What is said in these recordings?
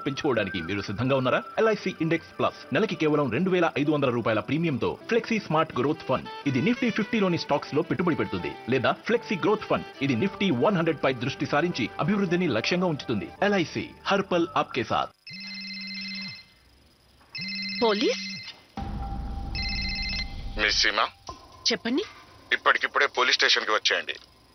పెంచుకోవడానికి మీరు సిద్ధంగా ఉన్నారా ఎల్ఐసి ఇండెక్స్ ప్లస్ నెలకి కేవలం రెండు వేల ఐదు వందల రూపాయల ప్రీమియంతో ఫ్లెక్సీ స్మార్ట్ గ్రోత్ ఫండ్ ఇది నిఫ్టీ ఫిఫ్టీలోని స్టాక్స్ లో పెట్టుబడి పెడుతుంది లేదా ఫ్లెక్సీ గ్రోత్ ఫండ్ ఇది నిఫ్టీ వన్ హండ్రెడ్ పై దృష్టి సారించి అభివృద్ధిని లక్ష్యంగా ఉంచుతుంది ఎల్ఐసి హర్పల్ ఆప్కే సాథ్ పోలీస్ మిస్ సీమా చెప్పండి ఇప్పటికిప్పుడే పోలీస్ స్టేషన్కి వచ్చేయండి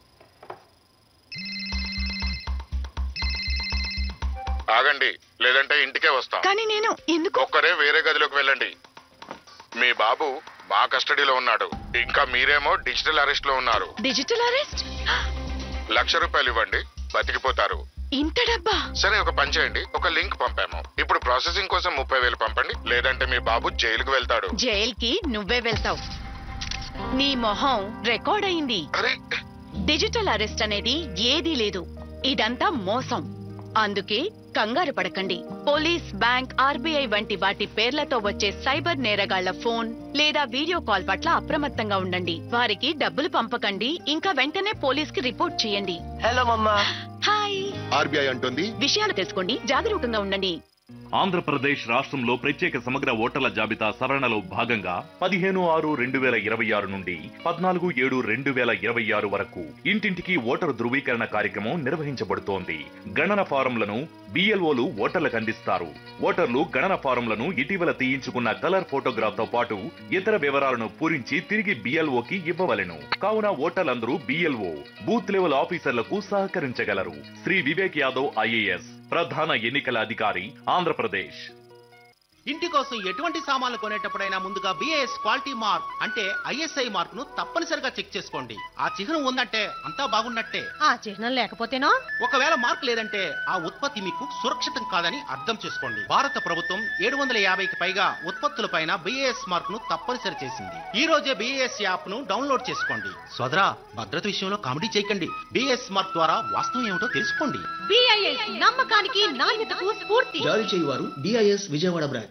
ఆగండి లేదంటే ఇంటికే వస్తాం కానీ నేను ఎందుకు ఒక్కరే వేరే గదిలోకి వెళ్ళండి మీ బాబు మా కస్టడీలో ఉన్నాడు ఇంకా మీరేమో డిజిటల్ అరెస్ట్ లో ఉన్నారు డిజిటల్ అరెస్ట్ లక్ష రూపాయలు ఇవ్వండి బతికిపోతారు ఇంత డబ్బా సరే ఒక పని చేయండి ఒక లింక్ పంపాము ఇప్పుడు ప్రాసెసింగ్ కోసం ముప్పై వేలు పంపండి లేదంటే మీ బాబు జైలుకు వెళ్తాడు జైల్కి నువ్వే వెళ్తావు నీ మొహం రికార్డ్ అయింది అరే డిజిటల్ అరెస్ట్ అనేది ఏదీ లేదు ఇదంతా మోసం అందుకే కంగారు పడకండి పోలీస్ బ్యాంక్ ఆర్బీఐ వంటి వాటి పేర్లతో వచ్చే సైబర్ నేరగాళ్ల ఫోన్ లేదా వీడియో కాల్ పట్ల అప్రమత్తంగా ఉండండి వారికి డబ్బులు పంపకండి ఇంకా వెంటనే పోలీస్ కి రిపోర్ట్ చేయండి హలో మమ్మా హాయ్ ఆర్బీఐ అంటుంది విషయాలు తెలుసుకోండి జాగరూకంగా ఉండండి ఆంధ్రప్రదేశ్ రాష్ట్రంలో ప్రత్యేక సమగ్ర ఓటర్ల జాబితా సవరణలో భాగంగా పదిహేను ఆరు రెండు వేల ఇరవై ఆరు నుండి పద్నాలుగు ఏడు రెండు వేల ఇరవై ఆరు వరకు ఇంటింటికి ఓటరు ధృవీకరణ కార్యక్రమం నిర్వహించబడుతోంది గణన ఫారంలను బిఎల్ఓలు ఓటర్లకు అందిస్తారు ఓటర్లు గణన ఫారంలను ఇటీవల తీయించుకున్న కలర్ ఫోటోగ్రాఫ్ తో పాటు ఇతర వివరాలను పూరించి తిరిగి బిఎల్ఓకి ఇవ్వవలెను కావున ఓటర్లందరూ బిఎల్ఓ బూత్ లెవెల్ ఆఫీసర్లకు సహకరించగలరు శ్రీ వివేక్ యాదవ్ ఐఏఎస్ ప్రధాన ఎన్నికల అధికారి ఆంధ్రప్రదేశ్ ఇంటి కోసం ఎటువంటి సామాన్లు కొనేటప్పుడైనా ముందుగా బిఏఎస్ క్వాలిటీ మార్క్ అంటే ఐఎస్ఐ మార్క్ ను తప్పనిసరిగా చెక్ చేసుకోండి ఆ చిహ్నం ఉందంటే అంతా బాగున్నట్టే ఆ చిహ్నం లేకపోతేనో ఒకవేళ మార్క్ లేదంటే ఆ ఉత్పత్తి మీకు సురక్షితం కాదని అర్థం చేసుకోండి భారత ప్రభుత్వం ఏడు వందల యాభైకి పైగా ఉత్పత్తులపైన బిఏఎస్ మార్క్ ను తప్పనిసరి చేసింది ఈ రోజే బిఏఎస్ యాప్ ను డౌన్లోడ్ చేసుకోండి సోదరా భద్రత విషయంలో కామెడీ చేయకండి బిఏఎస్ మార్క్ ద్వారా వాస్తవం ఏమిటో తెలుసుకోండి బిఐఎస్ నమ్మకానికి నాణ్యతకు స్ఫూర్తి జారీ చేయువారు డిఐఎస్ విజయవాడ బ్రాంచ్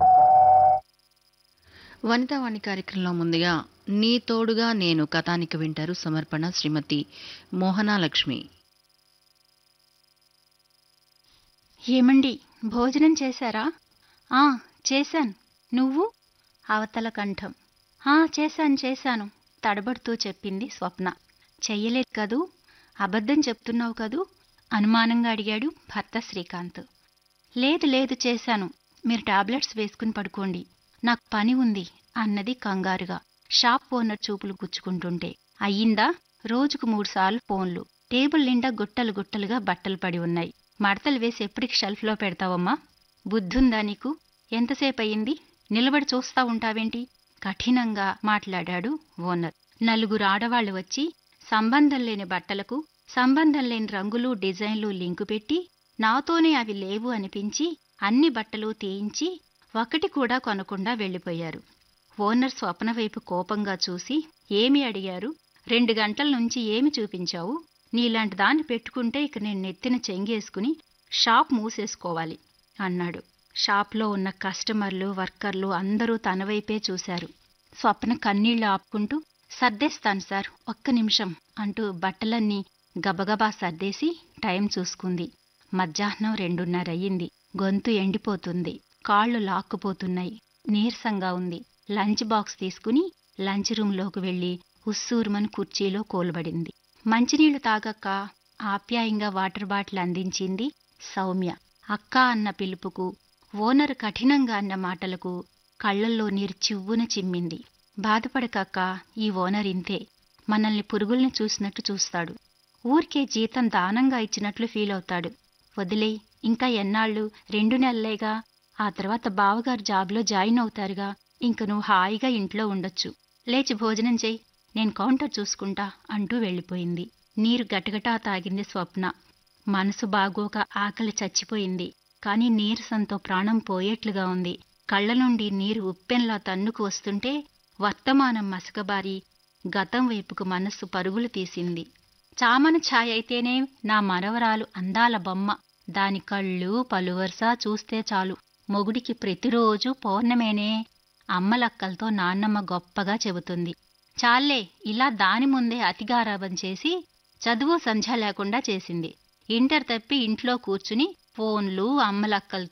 వనితావాణి కార్యక్రమంలో ముందుగా నీ తోడుగా నేను కథానిక వింటారు సమర్పణ శ్రీమతి మోహనాలక్ష్మి ఏమండి భోజనం చేశారా ఆ చేశాను నువ్వు అవతల కంఠం ఆ చేశాను చేశాను తడబడుతూ చెప్పింది స్వప్న చెయ్యలేదు కదూ అబద్ధం చెప్తున్నావు కదూ అనుమానంగా అడిగాడు భర్త శ్రీకాంత్ లేదు లేదు చేశాను మీరు టాబ్లెట్స్ వేసుకుని పడుకోండి నాకు పని ఉంది అన్నది కంగారుగా షాప్ ఓనర్ చూపులు గుచ్చుకుంటుంటే అయ్యిందా రోజుకు మూడుసార్లు ఫోన్లు టేబుల్ నిండా గుట్టలు గుట్టలుగా బట్టలు పడి ఉన్నాయి మడతలు వేసి ఎప్పటికి షెల్ఫ్లో పెడతావమ్మా బుద్ధుందా నీకు ఎంతసేపు అయింది నిలబడి చూస్తా ఉంటావేంటి కఠినంగా మాట్లాడాడు ఓనర్ నలుగురు ఆడవాళ్లు వచ్చి సంబంధం లేని బట్టలకు సంబంధం లేని రంగులు డిజైన్లు లింకు పెట్టి నాతోనే అవి లేవు అనిపించి అన్ని బట్టలు తీయించి ఒకటి కూడా కొనకుండా వెళ్ళిపోయారు ఓనర్ స్వప్న వైపు కోపంగా చూసి ఏమి అడిగారు రెండు గంటల నుంచి ఏమి చూపించావు నీలాంటి దాన్ని పెట్టుకుంటే ఇక నేను నెత్తిన చెంగేసుకుని షాప్ మూసేసుకోవాలి అన్నాడు షాప్లో ఉన్న కస్టమర్లు వర్కర్లు అందరూ తన వైపే చూశారు స్వప్న కన్నీళ్లు ఆపుకుంటూ సర్దేస్తాను సార్ ఒక్క నిమిషం అంటూ బట్టలన్నీ గబగబా సర్దేసి టైం చూసుకుంది మధ్యాహ్నం రెండున్నర అయ్యింది గొంతు ఎండిపోతుంది కాళ్ళు లాక్కుపోతున్నాయి నీరసంగా ఉంది లంచ్ బాక్స్ తీసుకుని లంచ్ రూంలోకి వెళ్లి ఉస్సూరుమని కుర్చీలో కోల్బడింది మంచినీళ్లు తాగక్క ఆప్యాయంగా వాటర్ బాటిల్ అందించింది సౌమ్య అక్క అన్న పిలుపుకు ఓనర్ కఠినంగా అన్న మాటలకు కళ్లల్లో నీరు చివ్వున చిమ్మింది బాధపడకక్క ఈ ఓనర్ ఇంతే మనల్ని పురుగుల్ని చూసినట్టు చూస్తాడు ఊరికే జీతం దానంగా ఇచ్చినట్లు ఫీల్ అవుతాడు వదిలేయ్ ఇంకా ఎన్నాళ్ళు రెండు నెలలేగా ఆ తర్వాత బావగారు జాబ్లో జాయిన్ అవుతారుగా ఇంక నువ్వు హాయిగా ఇంట్లో ఉండొచ్చు లేచి భోజనం చెయ్యి నేను కౌంటర్ చూసుకుంటా అంటూ వెళ్ళిపోయింది నీరు గటగటా తాగింది స్వప్న మనసు బాగోక ఆకలి చచ్చిపోయింది కాని నీరసంతో ప్రాణం పోయేట్లుగా ఉంది కళ్ళ నుండి నీరు ఉప్పెన్లా తన్నుకు వస్తుంటే వర్తమానం మసకబారి గతం వైపుకు మనస్సు పరుగులు తీసింది చామన ఛాయ్ అయితేనే నా మనవరాలు అందాల బొమ్మ దాని కళ్ళు పలువరుస చూస్తే చాలు మొగుడికి ప్రతిరోజు పౌర్ణమేనే అమ్మలక్కలతో నాన్నమ్మ గొప్పగా చెబుతుంది చాలే ఇలా దాని ముందే అతిగారాబం చేసి చదువు సంధ్య లేకుండా చేసింది ఇంటర్ తప్పి ఇంట్లో కూర్చుని ఫోన్లు అమ్మలక్కలతో